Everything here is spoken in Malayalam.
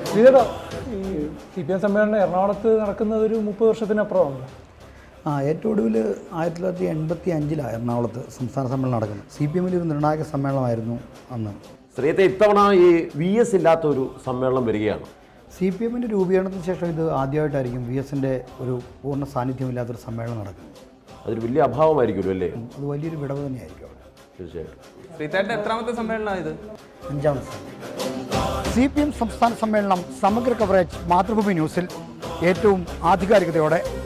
ശ്രീധര ഈ സി പി എം സമ്മേളനം എറണാകുളത്ത് നടക്കുന്നത് ഒരു മുപ്പത് വർഷത്തിനപ്പുറമാണ് ആ ഏറ്റവും ഒടുവിൽ ആയിരത്തി തൊള്ളായിരത്തി എൺപത്തി അഞ്ചിലാണ് എറണാകുളത്ത് സംസ്ഥാന സമ്മേളനം നടക്കുന്നത് സി പി എമ്മിൽ ഒരു നിർണായക സമ്മേളനമായിരുന്നു അന്ന് ശ്രീയത്തെ ഇത്തവണ ഈ വി എസ് ഇല്ലാത്ത ഒരു സമ്മേളനം വരികയാണ് സി പി എമ്മിൻ്റെ രൂപീകരണത്തിന് ശേഷം ഇത് ആദ്യമായിട്ടായിരിക്കും വി എസിൻ്റെ ഒരു പൂർണ്ണ സാന്നിധ്യമില്ലാത്തൊരു സമ്മേളനം നടക്കുന്നത് അതൊരു വലിയ അഭാവമായിരിക്കുമല്ലോ അല്ലേ അത് വലിയൊരു വിടവ് തന്നെയായിരിക്കും അവിടെ തീർച്ചയായിട്ടും ശ്രീതേട്ടൻ്റെ എത്രാമത്തെ സമ്മേളനമാണ് ഇത് അഞ്ചാമത്തെ സി പി എം സംസ്ഥാന സമ്മേളനം സമഗ്ര കവറേജ് മാതൃഭൂമി ന്യൂസിൽ ഏറ്റവും ആധികാരികതയോടെ